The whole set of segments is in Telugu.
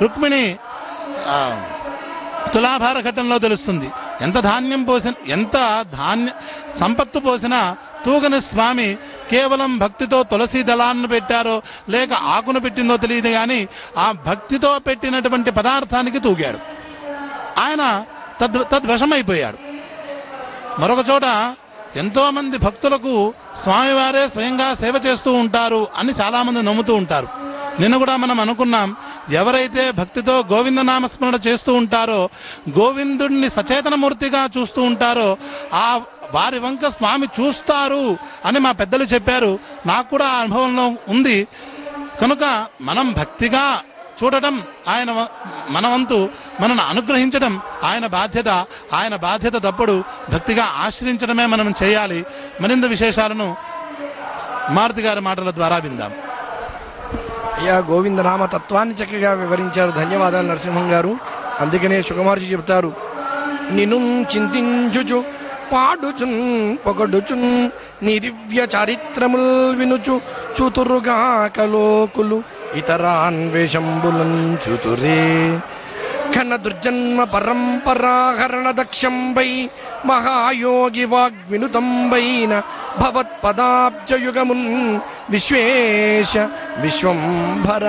రుక్మిణి ఆ, తులాభార ఘట్టంలో తెలుస్తుంది ఎంత ధాన్యం పోసిన ఎంత ధాన్య సంపత్తు పోసినా తూగని స్వామి కేవలం భక్తితో తులసి దళాన్ని పెట్టారో లేక ఆకును పెట్టిందో తెలియదు కానీ ఆ భక్తితో పెట్టినటువంటి పదార్థానికి తూగాడు ఆయన తద్ తద్వశమైపోయాడు మరొక చోట ఎంతో మంది భక్తులకు స్వామివారే స్వయంగా సేవ చేస్తూ ఉంటారు అని చాలా మంది నమ్ముతూ ఉంటారు నిన్న కూడా మనం అనుకున్నాం ఎవరైతే భక్తితో గోవింద నామస్మరణ చేస్తూ ఉంటారో గోవిందుణ్ణి సచేతనమూర్తిగా చూస్తూ ఉంటారో ఆ వారి వంక స్వామి చూస్తారు అని మా పెద్దలు చెప్పారు నాకు కూడా ఆ అనుభవంలో ఉంది కనుక మనం భక్తిగా చూడటం ఆయన వ- మన వంతు మనను అనుగ్రహించడం ఆయన బాధ్యత ఆయన బాధ్యత తప్పుడు భక్తిగా ఆశ్రయించడమే మనం చేయాలి మరింత విశేషాలను మారుతి గారి మాటల ద్వారా విందాం అయ్యా గోవిందనామ తత్వాన్ని చక్కగా వివరించారు ధన్యవాదాలు నరసింహం గారు అందుకనే సుకుమార్జీ చెబుతారు నిను చింతించుచు పాడుచున్ పొగడుచున్ నీ దివ్య చారిత్రముల్ వినుచు చూతురుగా కలోకులు ఇతరాన్వేషంబులం చూతురే ఘన దుర్జన్మ పరంపరాహరణ దక్షంబై మహాయోగి వాగ్వినుతంబైన భవత్పదాబ్జయుగమున్ విశ్వేశ విశ్వంభర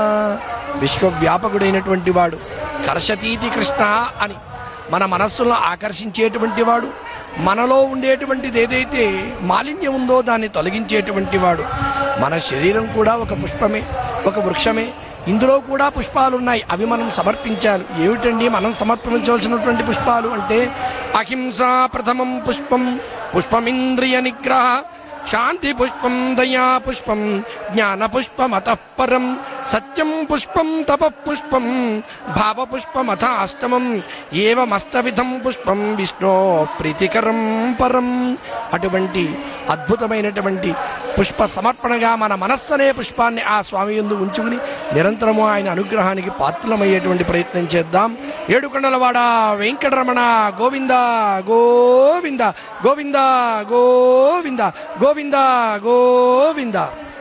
విశ్వవ్యాపకుడైనటువంటి వాడు కర్షతీతి కృష్ణ అని మన మనస్సులో ఆకర్షించేటువంటి వాడు మనలో ఉండేటువంటిది ఏదైతే మాలిన్యం ఉందో దాన్ని తొలగించేటువంటి వాడు మన శరీరం కూడా ఒక పుష్పమే ఒక వృక్షమే ఇందులో కూడా పుష్పాలు ఉన్నాయి అవి మనం సమర్పించాలి ఏమిటండి మనం సమర్పించవలసినటువంటి పుష్పాలు అంటే అహింస ప్రథమం పుష్పం పుష్పమింద్రియ నిగ్రహ శాంతి పుష్పం దయా పుష్పం జ్ఞాన పుష్పమత పరం సత్యం పుష్పం తప పుష్పం భావ పుష్పమథ అష్టమం ఏవమస్తవిధం పుష్పం విష్ణో ప్రీతికరం పరం అటువంటి అద్భుతమైనటువంటి పుష్ప సమర్పణగా మన మనస్సనే పుష్పాన్ని ఆ స్వామి యందు ఉంచుకుని నిరంతరము ఆయన అనుగ్రహానికి పాత్రలమయ్యేటువంటి ప్రయత్నం చేద్దాం ఏడుకొండలవాడ వెంకటరమణ గోవింద గోవింద గోవింద గోవింద గోవింద గోవింద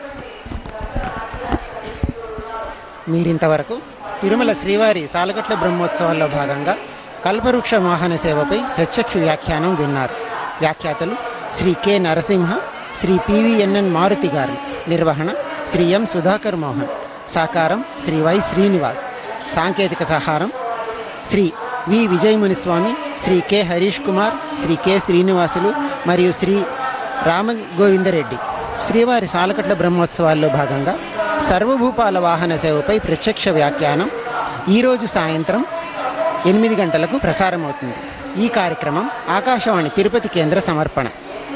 మీరింతవరకు తిరుమల శ్రీవారి సాలగట్ల బ్రహ్మోత్సవాల్లో భాగంగా కల్పవృక్ష వాహన సేవపై ప్రత్యక్ష వ్యాఖ్యానం విన్నారు వ్యాఖ్యాతలు శ్రీ కె నరసింహ శ్రీ పివిఎన్ఎన్ మారుతి గారు నిర్వహణ శ్రీ ఎం సుధాకర్ మోహన్ సాకారం శ్రీ వై శ్రీనివాస్ సాంకేతిక సహారం Shri V Vijayamuniswamy Shri K Harish Kumar Shri K Srinivasulu మరియు శ్రీ రామ గోవిందరెడ్డి శ్రీవారి సాలకట్ల బ్రహ్మోత్సవాల్లో భాగంగా సర్వభూపాల వాహన సేవపై ప్రత్యక్ష వ్యాఖ్యానం ఈరోజు సాయంత్రం ఎనిమిది గంటలకు ప్రసారమవుతుంది ఈ కార్యక్రమం ఆకాశవాణి తిరుపతి కేంద్ర సమర్పణ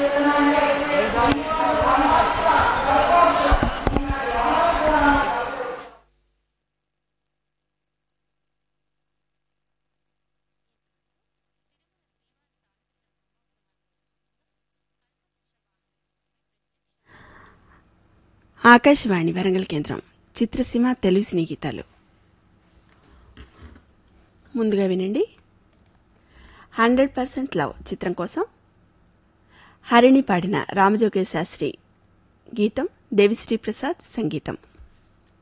ఆకాశవాణి వరంగల్ కేంద్రం చిత్రసీమ తెలుగు సినీ గీతాలు ముందుగా వినండి హండ్రెడ్ పర్సెంట్ లవ్ చిత్రం కోసం హరిణి పాడిన రామజోగే శాస్త్రి గీతం దేవిశ్రీ ప్రసాద్ సంగీతం